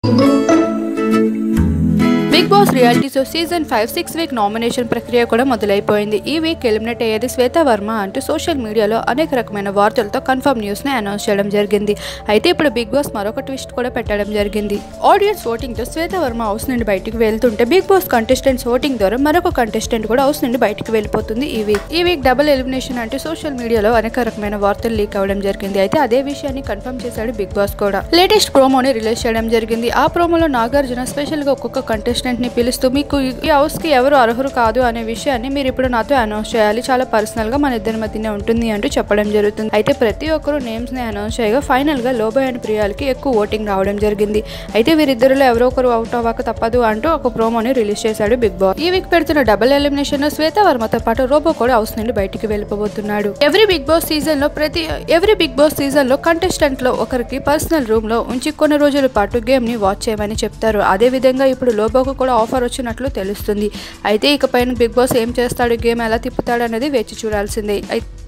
big Boss reality show season five six week nomination ప్రక్రియ కూడా మొదలైపోయింది ఈ వీక్ ఎలిమినేట్ అయ్యేది శ్వేత వర్మ అంటూ సోషల్ మీడియాలో అనేక రకమైన వార్తలతో కన్ఫర్మ్ న్యూస్ ని అనౌన్స్ చేయడం జరిగింది అయితే ఇప్పుడు బిగ్ బాస్ మరొక ట్విస్ట్ కూడా పెట్టడం జరిగింది ఆడియన్స్ ఓటింగ్ తో శ్వేత వర్మ హౌస్ నుండి బయటికి వెళ్తుంటే బిగ్ బాస్ కంటెస్టెంట్స్ ఓటింగ్ ద్వారా మరొక కంటెస్టెంట్ కూడా హౌస్ నుండి బయటికి వెళ్ళిపోతుంది ఈ వీక్ ఈ వీక్ డబుల్ ఎలిమినేషన్ అంటూ సోషల్ మీడియాలో అనేక రకమైన వార్తలు లీక్ అవ్వడం జరిగింది అయితే అదే విషయాన్ని కన్ఫర్మ్ చేశాడు బిగ్ బాస్ కూడా లేటెస్ట్ ప్రోమోని రిలీజ్ చేయడం జరిగింది ఆ ప్రోమోలో నాగార్జున స్పెషల్ గా ఒక్కొక్క కంటెస్టెంట్ ని పిలుస్తూ మీకు ఈ హౌస్ కి ఎవరు అర్హులు కాదు అనే విషయాన్ని మీరు ఇప్పుడు నాతో అనౌన్స్ చేయాలి చాలా పర్సనల్ గా మన ఇద్దరి మధ్యనే ఉంటుంది అంటూ చెప్పడం జరుగుతుంది అయితే ప్రతి ఒక్కరు నేమ్స్ ని అనౌన్స్ చేయగా ఫైనల్ గా లోబోయ్ అండ్ ప్రియాలకి ఎక్కువ ఓటింగ్ రావడం జరిగింది అయితే వీరిద్దరిలో ఎవరో ఒకరు అవుట్ అవ్వక తప్పదు అంటూ ఒక ప్రోమోని రిలీజ్ చేశాడు బిగ్ బాస్ ఈ వీక్ పెడుతున్న డబుల్ ఎలిమినేషన్ లో శ్వేత వర్మతో పాటు రోబో కూడా హౌస్ నుండి బయటికి వెళ్ళిపోబోతున్నాడు ఎవ్రీ బిగ్ బాస్ సీజన్ లో ప్రతి ఎవ్రీ బిగ్ బాస్ సీజన్ లో కంటెస్టెంట్ లో ఒకరికి పర్సనల్ రూమ్ లో ఉంచి కొన్ని రోజుల పాటు గేమ్ ని వాచ్ చేయమని చెప్తారు అదే విధంగా ఇప్పుడు లోబోకు కూడా ఆఫర్ వచ్చినట్లు తెలుస్తుంది అయితే ఇకపైన బిగ్ బాస్ ఏం చేస్తాడు గేమ్ ఎలా తిప్పుతాడు అనేది వేచి చూడాల్సిందే అయి-